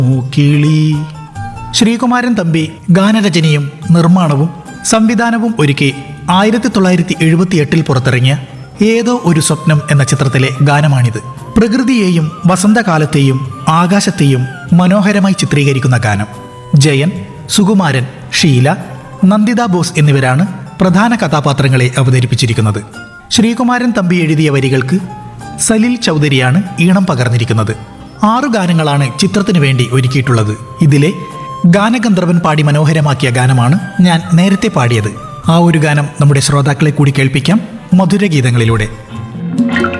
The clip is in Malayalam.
മൂക്കിളി ശ്രീകുമാരൻ തമ്പി ഗാനരചനയും നിർമ്മാണവും സംവിധാനവും ഒരുക്കി ആയിരത്തി തൊള്ളായിരത്തി എഴുപത്തി എട്ടിൽ പുറത്തിറങ്ങിയ ഏതോ ഒരു സ്വപ്നം എന്ന ചിത്രത്തിലെ ഗാനമാണിത് പ്രകൃതിയെയും വസന്തകാലത്തെയും ആകാശത്തെയും മനോഹരമായി ചിത്രീകരിക്കുന്ന ഗാനം ജയൻ സുകുമാരൻ ഷീല നന്ദിത ബോസ് എന്നിവരാണ് പ്രധാന കഥാപാത്രങ്ങളെ അവതരിപ്പിച്ചിരിക്കുന്നത് ശ്രീകുമാരൻ തമ്പി എഴുതിയ വരികൾക്ക് സലിൽ ചൗധരിയാണ് ഈണം പകർന്നിരിക്കുന്നത് ആറു ഗാനങ്ങളാണ് ചിത്രത്തിനു വേണ്ടി ഒരുക്കിയിട്ടുള്ളത് ഇതിലെ ഗാനഗന്ധർവൻ പാടി മനോഹരമാക്കിയ ഗാനമാണ് ഞാൻ നേരത്തെ പാടിയത് ആ ഒരു ഗാനം നമ്മുടെ ശ്രോതാക്കളെ കൂടി കേൾപ്പിക്കാം മധുരഗീതങ്ങളിലൂടെ